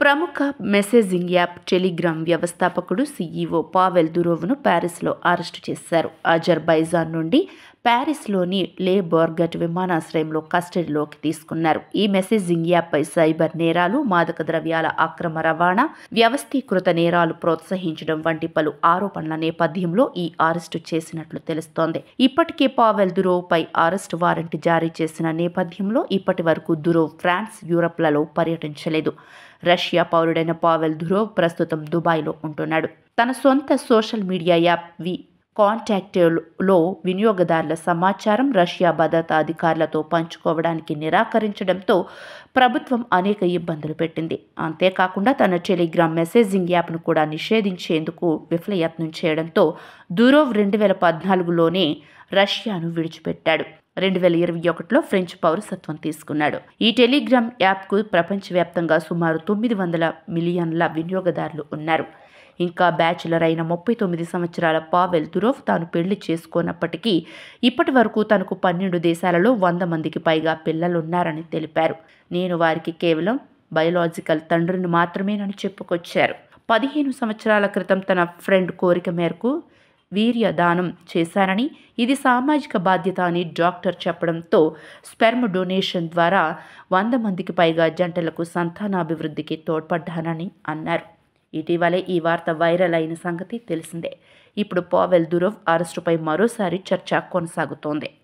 ప్రముఖ messaging app Telegram వ్యవస్థాపకుడు CEO Pavel దురోవ్ను ప్యారిస్లో అరెస్టు చేశారు అజర్బైజాన్ నుండి ప్యారిస్లోని లే బోర్గట్ విమానాశ్రయంలో కస్టడీలోకి తీసుకున్నారు ఈ మెసేజింగ్ యాప్పై సైబర్ నేరాలు మాదక ద్రవ్యాల అక్రమ రవాణా వ్యవస్థీకృత నేరాలు ప్రోత్సహించడం వంటి పలు ఆరోపణల నేపథ్యంలో ఈ అరెస్టు చేసినట్లు తెలుస్తోంది ఇప్పటికే పావెల్ దురోవ్పై అరెస్టు వారెంట్ జారీ చేసిన నేపథ్యంలో ఇప్పటి వరకు దురోవ్ ఫ్రాన్స్ యూరప్లలో పర్యటించలేదు రష్యా పౌరుడైన పావెల్ దురోవ్ ప్రస్తుతం దుబాయ్లో ఉంటున్నాడు తన సొంత సోషల్ మీడియా యాప్ వి కాంటాక్ట్లో వినియోగదారుల సమాచారం రష్యా భద్రతా అధికారులతో పంచుకోవడానికి నిరాకరించడంతో ప్రభుత్వం అనేక ఇబ్బందులు పెట్టింది అంతేకాకుండా తన టెలిగ్రామ్ మెసేజింగ్ యాప్ను కూడా నిషేధించేందుకు విఫలయత్నం చేయడంతో దురోవ్ రెండు వేల పద్నాలుగులోనే రష్యాను విడిచిపెట్టాడు రెండు వేల ఇరవై ఒకటిలో ఫ్రెంచ్ పౌరసత్వం తీసుకున్నాడు ఈ టెలిగ్రామ్ యాప్కు ప్రపంచవ్యాప్తంగా సుమారు తొమ్మిది వందల మిలియన్ల వినియోగదారులు ఉన్నారు ఇంకా బ్యాచులర్ అయిన ముప్పై తొమ్మిది సంవత్సరాల పావెల్ దురోవ్ తాను పెళ్లి చేసుకున్నప్పటికీ ఇప్పటి వరకు తనకు పన్నెండు దేశాలలో వంద మందికి పైగా పిల్లలున్నారని తెలిపారు నేను వారికి కేవలం బయోలాజికల్ తండ్రిని మాత్రమేనని చెప్పుకొచ్చారు పదిహేను సంవత్సరాల క్రితం తన ఫ్రెండ్ కోరిక మేరకు వీర్య దానం చేశానని ఇది సామాజిక బాధ్యత అని డాక్టర్ చెప్పడంతో స్పెర్మ్ డొనేషన్ ద్వారా వంద మందికి పైగా జంటలకు సంతానాభివృద్ధికి తోడ్పడ్డానని అన్నారు ఇటీవలే ఈ వార్త వైరల్ అయిన సంగతి తెలిసిందే ఇప్పుడు పావెల్ దురోవ్ అరెస్టుపై మరోసారి చర్చ కొనసాగుతోంది